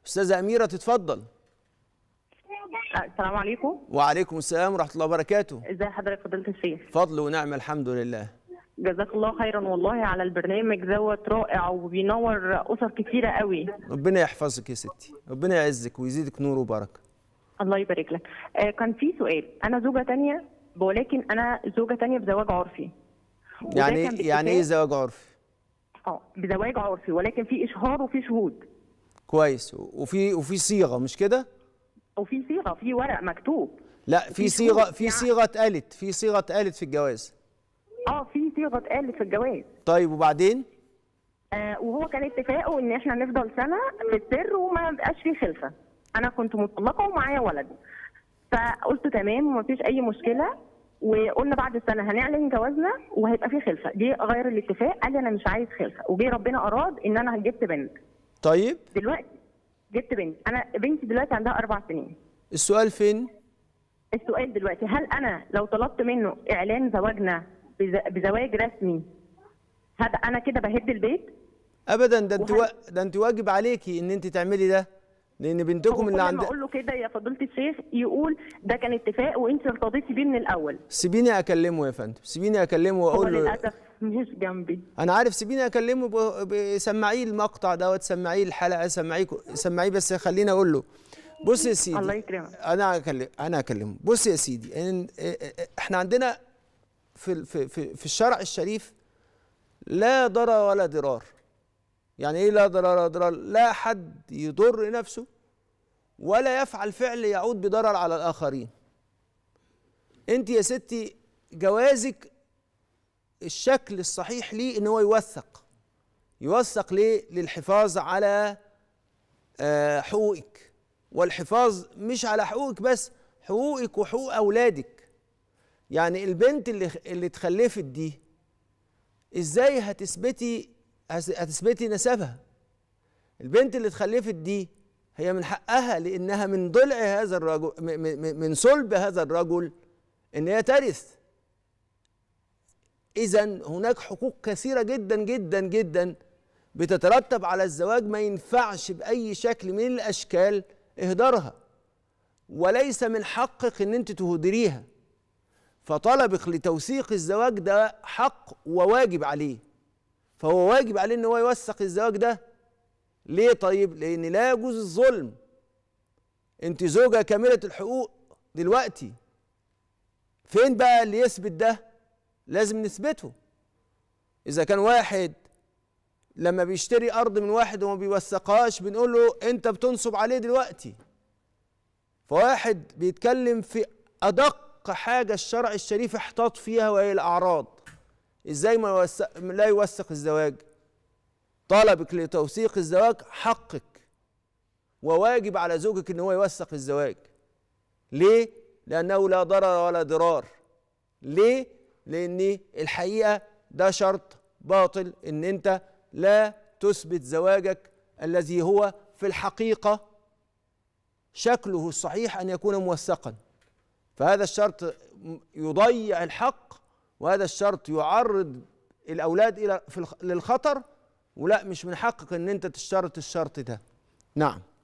استاذه اميره تتفضل السلام عليكم وعليكم السلام ورحمه الله وبركاته ازي حضرتك فضيله الشيخ فضل ونعمه الحمد لله جزاك الله خيرا والله على البرنامج دوت رائع وبينور اسر كتيره قوي ربنا يحفظك يا ستي ربنا يعزك ويزيدك نور وبركه الله يبارك لك آه كان في سؤال انا زوجه تانية ولكن انا زوجه تانية بزواج عرفي وده يعني كان يعني ايه باتفاق- زواج عرفي اه بزواج عرفي ولكن في اشهار وفي شهود كويس وفي وفي صيغه مش كده وفي صيغه في ورق مكتوب لا في وفي صيغه شهود في يعني. صيغه اتقالت في صيغه اتقالت في الجواز اه في صيغه اتقالت في الجواز طيب وبعدين آه وهو كان اتفاقه ان احنا نفضل سنه في السر وما يبقاش فيه خلفه انا كنت مطلقه ومعايا ولد فقلت تمام ومفيش اي مشكله وقلنا بعد السنه هنعلن جوازنا وهيبقى فيه خلفه جه غير الاتفاق قال لي انا مش عايز خلفه وجه ربنا اراد ان انا جبت بنت طيب دلوقتي جبت بنت انا بنتي دلوقتي عندها اربع سنين السؤال فين السؤال دلوقتي هل انا لو طلبت منه اعلان زواجنا بز- بزواج رسمي هذا انا كده بهد البيت ابدا ده انت وهل- وا... ده انت واجب عليكي ان انت تعملي ده لان بنتكم هو اللي كل ما عندها اقول له كده يا فضيله الشيخ يقول ده كان اتفاق وانت ارتضيتي بيه من الاول سيبيني اكلمه يا فندم سيبيني اكلمه هو واقول له للاسف مش جنبي انا عارف سيبيني اكلمه ب- ب- سمعيه المقطع دوت سمعيه الحلقه سمعيه سمعيه بس خليني اقول له بص يا سيدي الله يكرمك. انا اكلم انا اكلمه بص يا سيدي إن- احنا عندنا في ال- في في, في الشرع الشريف لا ضرر ولا ضرار يعني ايه لا ضرر ولا ضرار لا حد يضر نفسه ولا يفعل فعل يعود بضرر على الاخرين انت يا ستي جوازك الشكل الصحيح ليه ان هو يوثق يوثق ليه للحفاظ على آه، حقوقك والحفاظ مش على حقوقك بس حقوقك وحقوق اولادك يعني البنت اللي اللي اتخلفت دي ازاي هتثبتي هس- هتثبتي نسبها البنت اللي اتخلفت دي هي من حقها لانها من ضلع هذا الرجل م- م- م- من صلب هذا الرجل ان هي ترث اذا هناك حقوق كثيره جدا جدا جدا بتترتب على الزواج ما ينفعش باي شكل من الاشكال اهدارها وليس من حقك ان انت تهدريها فطلبك لتوثيق الزواج ده حق وواجب عليه فهو واجب عليه ان هو يوثق الزواج ده ليه طيب لان لا يجوز الظلم انت زوجة كاملة الحقوق دلوقتي فين بقى اللي يثبت ده لازم نثبته اذا كان واحد لما بيشتري ارض من واحد وما بيوثقهاش بنقول له انت بتنصب عليه دلوقتي فواحد بيتكلم في ادق حاجه الشرع الشريف احتاط فيها وهي الاعراض ازاي ما يوثق لا يوثق الزواج طلبك لتوثيق الزواج حقك وواجب على زوجك ان هو يوثق الزواج ليه لانه لا ضرر ولا ضرار ليه لان الحقيقه ده شرط باطل ان انت لا تثبت زواجك الذي هو في الحقيقه شكله الصحيح ان يكون موثقا فهذا الشرط يضيع الحق وهذا الشرط يعرض الاولاد الى في الخ- للخطر ولا مش من حقك ان انت تشترط الشرط ده نعم